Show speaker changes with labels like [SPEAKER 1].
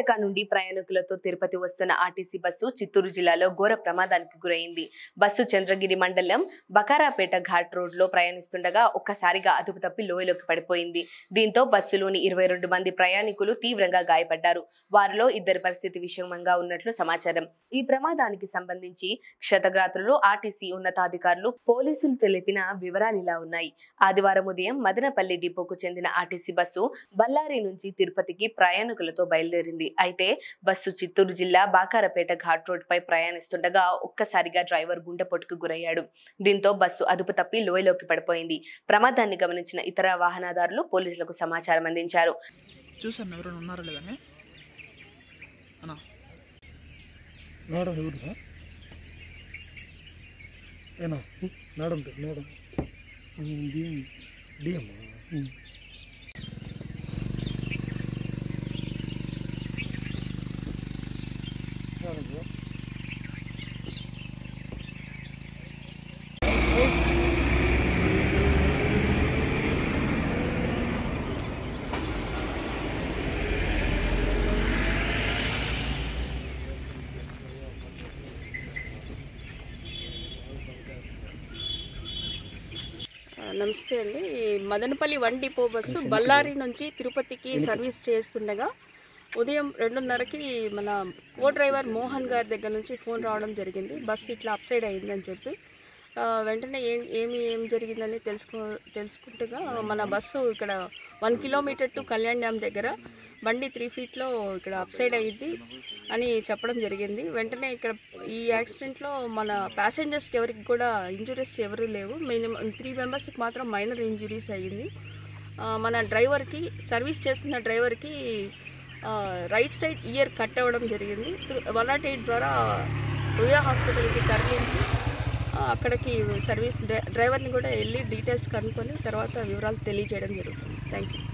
[SPEAKER 1] కర్ణాటక నుండి ప్రయాణికులతో తిరుపతి వస్తున్న RTC bus Chittoor జిల్లాలో ఘోర ప్రమాదానికి గురైంది బస్సు చంద్రగిరి మండలం బకారాపేట ఘాట్ రోడ్ లో ప్రయాణిస్తుండగా ఒక్కసారిగా అదుపు తప్పి లోయలోకి పడిపోయింది దీంతో బస్సులోని ఇరవై రెండు మంది ప్రయాణికులు తీవ్రంగా గాయపడ్డారు వారిలో ఇద్దరి పరిస్థితి విషమంగా ఉన్నట్లు సమాచారం ఈ ప్రమాదానికి సంబంధించి క్షతగాత్రులు ఆర్టీసీ ఉన్నతాధికారులు పోలీసులు తెలిపిన వివరాలు ఇలా ఉన్నాయి ఆదివారం ఉదయం మదనపల్లి డిపోకు చెందిన ఆర్టీసీ బస్సు బళ్ళారి నుంచి తిరుపతికి ప్రయాణికులతో బయలుదేరింది అయితే బస్సు చిత్తూరు జిల్లా బాకారపేట ఘాట్ రోడ్ పై ప్రయాణిస్తుండగా ఒక్కసారిగా డ్రైవర్ గుండెపోటుకు గురయ్యాడు దీంతో బస్సు అదుపు తప్పి లోయలోకి పడిపోయింది ప్రమాదాన్ని గమనించిన ఇతర వాహనదారులు పోలీసులకు సమాచారం అందించారు
[SPEAKER 2] చూసాను ఎవరైనా ఉన్నారా లేదని అన్నా
[SPEAKER 3] మేడం ఎవరు ఏనా మేడం మేడం డిఎం డిఎం
[SPEAKER 4] ఆ, నమస్తే అండి ఈ Madanapalle one depot bus Ballari నుంచి తిరుపతికి సర్వీస్ చేస్తుండగా ఉదయం రెండున్నరకి మన కో డ్రైవర్ మోహన్ గారి దగ్గర నుంచి ఫోన్ రావడం జరిగింది బస్సు ఇట్లా అప్ సైడ్ అయిందని చెప్పి ఆ, వెంటనే ఏం ఏమి ఏం జరిగిందని తెలుసుకో తెలుసుకుంటగా మన బస్సు ఇక్కడ one kilometre two Kalyan dam దగ్గర బండి త్రీ ఫీట్లో ఇక్కడ అప్ సైడ్ అయ్యింది అని చెప్పడం జరిగింది వెంటనే ఇక్కడ ఈ యాక్సిడెంట్లో మన ప్యాసింజర్స్కి ఎవరికి కూడా ఇంజురీస్ ఎవరు లేవు మినిమం త్రీ మెంబర్స్కి మాత్రం మైనర్ ఇంజురీస్ అయ్యింది ఆ, మన డ్రైవర్కి సర్వీస్ చేస్తున్న డ్రైవర్కి రైట్ సైడ్ ఇయర్ కట్ అవ్వడం జరిగింది వన్ నాట్ ఎయిట్ ద్వారా రుయా హాస్పిటల్కి తరలించి ఆ, అక్కడికి సర్వీస్ డ్రైవర్ని కూడా వెళ్ళి డీటెయిల్స్ కనుక్కొని తర్వాత వివరాలు తెలియజేయడం జరుగుతుంది థ్యాంక్ యూ